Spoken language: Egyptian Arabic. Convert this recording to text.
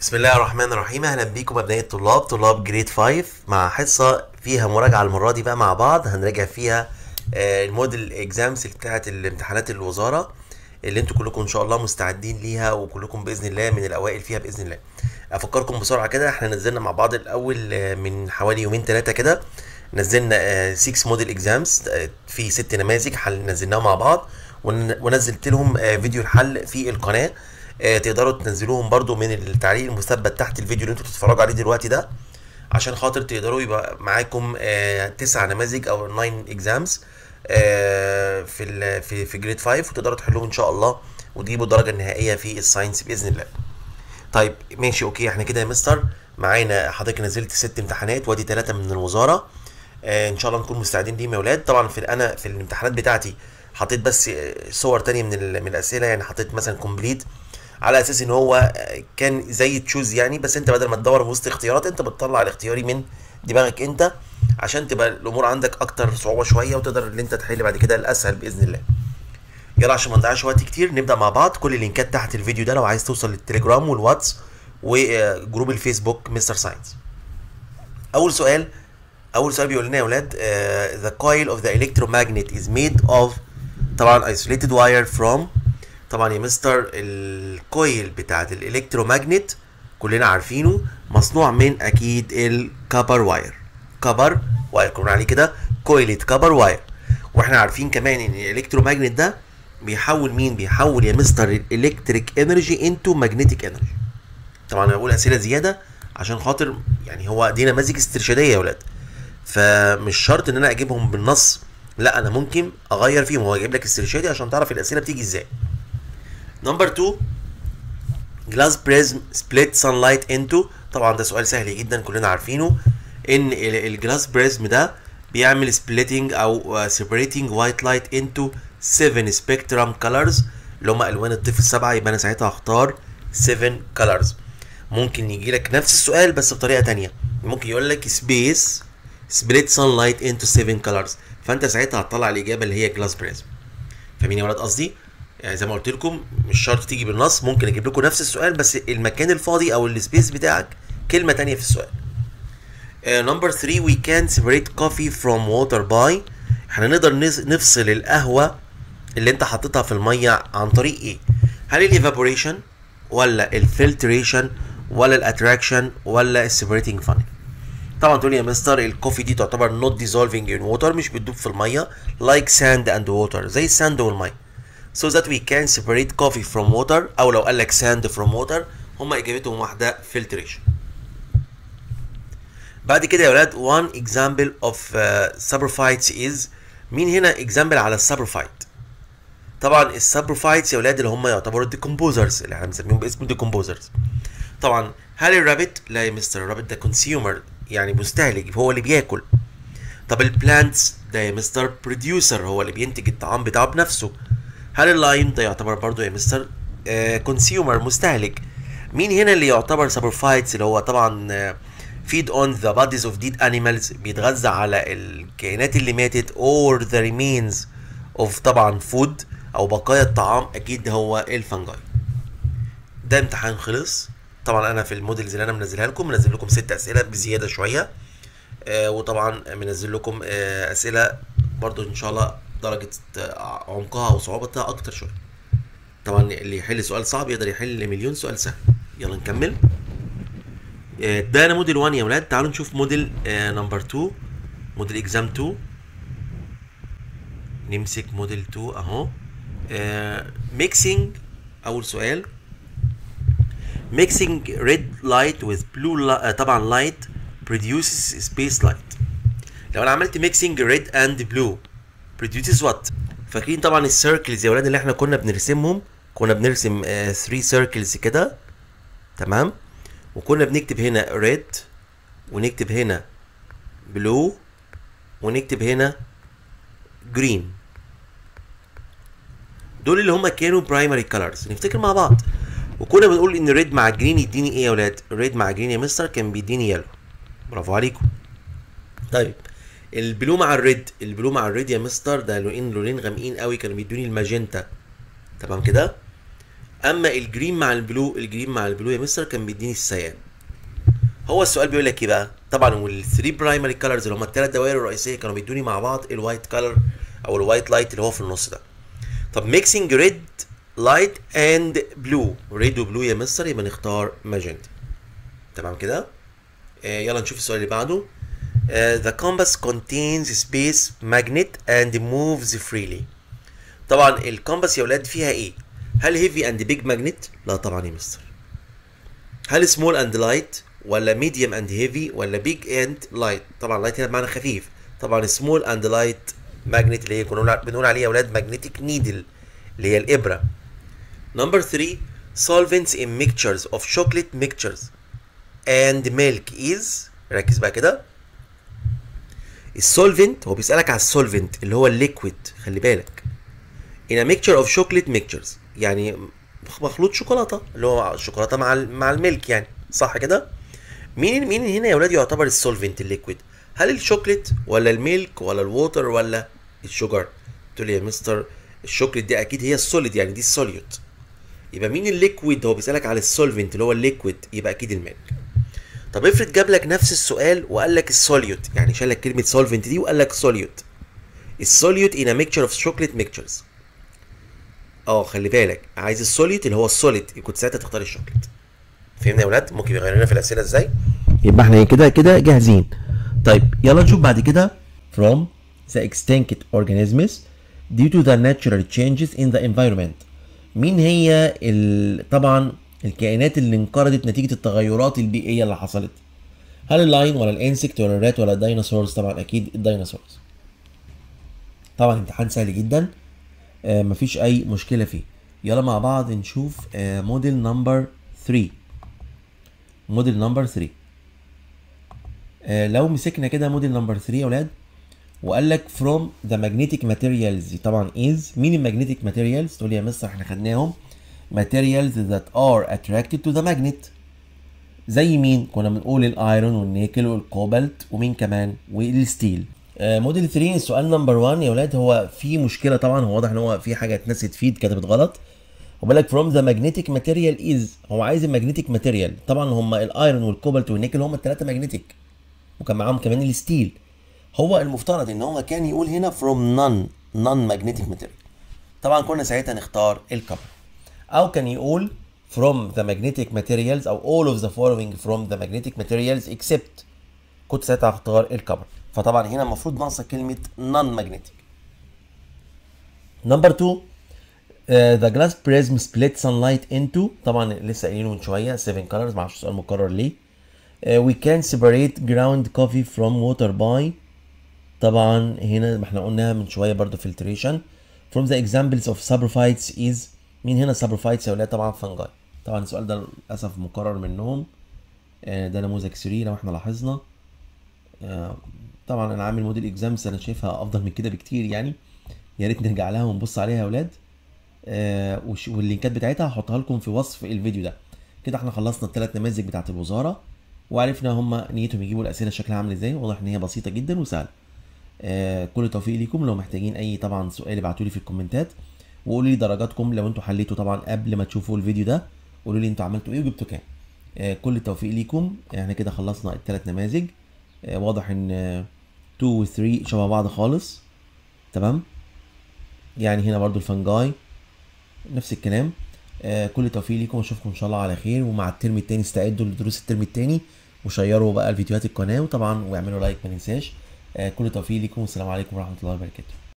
بسم الله الرحمن الرحيم اهلا بيكم ابناء الطلاب طلاب جريد 5 مع حصه فيها مراجعه المره دي بقى مع بعض هنراجع فيها آه، الموديل اكزامز بتاعه الامتحانات الوزاره اللي انتوا كلكم ان شاء الله مستعدين ليها وكلكم باذن الله من الاوائل فيها باذن الله افكركم بسرعه كده احنا نزلنا مع بعض الاول آه، من حوالي يومين ثلاثه كده نزلنا 6 موديل اكزامز في ست نماذج حل نزلناهم مع بعض ون- ونزلت لهم آه، فيديو الحل في القناه آه، تقدروا تنزلوهم برضو من التعليق المثبت تحت الفيديو اللي انتوا بتتفرجوا عليه دلوقتي ده عشان خاطر تقدروا يبقى معاكم آه، تسع نماذج او 9 اكزامز في ال في في جريد 5 وتقدروا تحلوهم ان شاء الله وتجيبوا الدرجه النهائيه في الساينس باذن الله طيب ماشي اوكي احنا كده يا مستر معانا حضرتك نزلت ست امتحانات وادي ثلاثه من الوزاره آه ان شاء الله نكون مستعدين ليهم يا اولاد طبعا في انا في الامتحانات بتاعتي حطيت بس آه، صور تانية من ال- من الاسئله يعني حطيت مثلا كومبليت على اساس ان هو آه، كان زي تشوز يعني بس انت بدل ما تدور في وسط اختيارات انت بتطلع الاختياري من دماغك انت عشان تبقى الامور عندك اكتر صعوبه شويه وتقدر ان انت تحل بعد كده الاسهل باذن الله يلا عشان ما نضيعش وقت كتير نبدا مع بعض كل اللينكات تحت الفيديو ده لو عايز توصل للتليجرام والواتس وجروب الفيسبوك مستر ساينس اول سؤال اول سؤال بيقول لنا يا اولاد uh, the coil of the electromagnet is made of طبعا isolated wire from طبعا يا مستر الكويل بتاعت الالكترومagnet كلنا عارفينه مصنوع من اكيد الكبر واير كبر واير كنا عليه كده كويلة كبر واير واحنا عارفين كمان ان الالكترومagnet ده بيحول مين بيحول يا مستر الالكتريك انرجي انتو ماجنتيك انرجي طبعا انا بقول اسئله زياده عشان خاطر يعني هو دي نماذج استرشاديه يا ولاد فمش شرط ان انا اجيبهم بالنص لا انا ممكن اغير فيهم هو جايب لك استرشادي عشان تعرف الاسئله بتيجي ازاي نمبر 2 جلاس بريزم سبليت sunlight into طبعا ده سؤال سهل جدا كلنا عارفينه ان الجلاس بريزم ده بيعمل سبليتنج او separating white light into 7 spectrum colors اللي هم الوان الطيف السبعه يبقى انا ساعتها هختار 7 colors ممكن يجي لك نفس السؤال بس بطريقه تانية ممكن يقول لك space split sunlight into 7 colors فانت ساعتها هتطلع الاجابه اللي هي جلاس بريزم فاهمين يا ولاد قصدي؟ يعني زي ما قلت لكم مش شرط تيجي بالنص ممكن اجيب لكم نفس السؤال بس المكان الفاضي او السبيس بتاعك كلمه تانية في السؤال. نمبر 3 we can separate coffee from water by احنا نقدر نس- نفصل القهوه اللي انت حطيتها في الميه عن طريق ايه؟ هل الايفابوريشن ولا الفلتريشن ولا الاتراكشن ولا السيبريتنج فانل؟ طبعا تقول لي يا مستر الكوفي دي تعتبر not dissolving in water مش بتدوب في الميه like sand and water زي الساند والميه so that we can separate coffee from water او لو قال لك sand from water هما اجابتهم واحده filtration بعد كده يا ولاد one example of uh, saprophytes is مين هنا example على السابروفايت طبعا السابروفايتس يا ولاد اللي هم يعتبروا الديكومبوزرز اللي احنا بنسميهم باسم ديكومبوزرز طبعا هل الرابت لا يا مستر الرابت ده كونسيومر يعني مستهلك هو اللي بياكل طب البلانتس ده يا مستر بروديوسر هو اللي بينتج الطعام بتاعه بنفسه هل اللاين ده يعتبر برضو يا مستر كونسيومر مستهلك مين هنا اللي يعتبر سابروفايتس اللي هو طبعا فيد اون ذا بوديز اوف ديد انيمالز بيتغذى على الكائنات اللي ماتت اور ذا ريمينز اوف طبعا فود او بقايا الطعام اكيد هو الفنجاي ده امتحان خلص طبعا انا في الموديلز اللي انا منزلها لكم منزل لكم ست اسئله بزياده شويه آه وطبعا منزل لكم آه اسئله برضو ان شاء الله درجه آه، عمقها وصعوبتها اكتر شويه طبعا اللي يحل سؤال صعب يقدر يحل مليون سؤال سهل يلا نكمل آه، ده انا موديل 1 يا ولاد تعالوا نشوف موديل نمبر 2 موديل اكزام 2 نمسك موديل 2 اهو ميكسينج اول سؤال mixing red light with blue li- آه، طبعا light produces space light لو انا عملت mixing red and blue produces what فاكرين طبعا السيركلز يا ولاد اللي احنا كنا بنرسمهم كنا بنرسم 3 سيركلز كده تمام وكنا بنكتب هنا red ونكتب هنا blue ونكتب هنا green دول اللي هم كانوا برايمري كولرز نفتكر مع بعض وكنا بنقول ان ريد مع جرين يديني ايه يا ولاد ريد مع جرين يا مستر كان بيديني يلو برافو عليكم طيب البلو مع الريد البلو مع الريد يا مستر ده لونين لونين غامقين قوي كانوا بيدوني الماجنتا تمام كده اما الجرين مع البلو الجرين مع البلو يا مستر كان بيديني السيان هو السؤال بيقول لك ايه بقى طبعا والثري برايمري كلرز اللي هم الثلاث دوائر الرئيسيه كانوا بيدوني مع بعض الوايت كلر او الوايت لايت اللي هو في النص ده طب ميكسينج ريد لايت اند بلو ريد وبلو يا مستر يبقى نختار ماجنتا تمام كده آه يلا نشوف السؤال اللي بعده آه the compass contains space magnet and moves freely طبعا الكومباس يا ولاد فيها ايه هل هيفي اند بيج ماجنت لا طبعا يا مستر هل سمول اند لايت ولا ميديوم اند هيفي ولا بيج اند لايت طبعا لايت هنا بمعنى خفيف طبعا سمول اند لايت ماجنت اللي هي كنا بنقول عليها يا اولاد ماجنتيك نيدل اللي هي الابره نمبر 3 solvents in mixtures of chocolate mixtures and milk is ركز بقى كده السولفنت هو بيسألك على السولفنت اللي هو الليكويد خلي بالك in a mixture of chocolate mixtures يعني مخلوط شوكولاته اللي هو الشوكولاته مع مع الميلك يعني صح كده مين مين هنا يا ولاد يعتبر السولفنت الليكويد هل الشوكليت ولا الميلك ولا الووتر ولا الشوجر تقول لي يا مستر الشوكليت دي اكيد هي السوليد يعني دي السوليوت يبقى مين الليكويد هو بيسالك على السولفنت اللي هو الليكويد يبقى اكيد الميلك طب افرض جاب لك نفس السؤال وقال لك السوليوت يعني شال لك كلمه سولفنت دي وقال لك سوليوت السوليوت in a mixture of chocolate mixtures اه خلي بالك عايز السوليد اللي هو السوليد كنت ساعتها تختار الشوكليت فهمنا يا ولاد ممكن يغير لنا في الاسئله ازاي يبقى احنا كده كده جاهزين طيب يلا نشوف بعد كده from the extinct organisms due to the natural changes in the environment مين هي ال... طبعا الكائنات اللي انقرضت نتيجة التغيرات البيئية اللي حصلت هل اللاين ولا الانسكت ولا الرات ولا الديناصورز طبعا اكيد الديناصورز طبعا امتحان سهل جدا آه مفيش اي مشكلة فيه يلا مع بعض نشوف آه موديل نمبر 3 موديل نمبر 3 آه لو مسكنا كده موديل نمبر 3 يا اولاد وقال لك from the magnetic materials طبعا is مين المagnetic materials تقول لي يا مستر احنا خدناهم materials that are attracted to the magnet زي مين كنا بنقول الايرون والنيكل والكوبالت ومين كمان والستيل آه موديل 3 السؤال نمبر 1 يا ولاد هو في مشكله طبعا هو واضح ان هو في حاجه اتنست فيه اتكتبت غلط هو بيقول لك from the magnetic material is هو عايز المagnetic material طبعا هم الايرون والكوبالت والنيكل هم الثلاثه magnetic وكان معاهم كمان الستيل هو المفترض ان هو كان يقول هنا from non non magnetic material طبعا كنا ساعتها نختار الكبر او كان يقول from the magnetic materials او all of the following from the magnetic materials except كنت ساعتها هختار الكبر فطبعا هنا المفروض ناقصه كلمه non magnetic نمبر 2 uh, the glass prism split sunlight into طبعا لسه قايلينه من شويه 7 colors معرفش السؤال مكرر ليه uh, we can separate ground coffee from water by طبعا هنا ما احنا قلناها من شويه برضو filtration from the examples of saprophytes is مين هنا saprophytes يا ولاد طبعا فنجاي طبعا السؤال ده للاسف مكرر منهم آه ده نموذج 3 لو احنا لاحظنا آه طبعا انا عامل موديل اكزامز انا شايفها افضل من كده بكتير يعني يا ريت نرجع لها ونبص عليها يا ولاد آه واللينكات بتاعتها هحطها لكم في وصف الفيديو ده كده احنا خلصنا الثلاث نماذج بتاعت الوزاره وعرفنا هم نيتهم يجيبوا الاسئله شكلها عامل ازاي واضح ان هي بسيطه جدا وسهله آه كل التوفيق ليكم لو محتاجين اي طبعا سؤال ابعتوا لي في الكومنتات وقولوا لي درجاتكم لو انتوا حليتوا طبعا قبل ما تشوفوا الفيديو ده قولوا لي انتوا عملتوا ايه وجبتوا كام آه كل التوفيق ليكم احنا كده خلصنا الثلاث نماذج آه واضح ان 2 و 3 شبه بعض خالص تمام يعني هنا برضو الفنجاي نفس الكلام آه كل التوفيق ليكم واشوفكم ان شاء الله على خير ومع الترم الثاني استعدوا لدروس الترم الثاني وشيروا بقى الفيديوهات القناه وطبعا واعملوا لايك ما ننساش آه كل التوفيق ليكم والسلام عليكم ورحمه الله وبركاته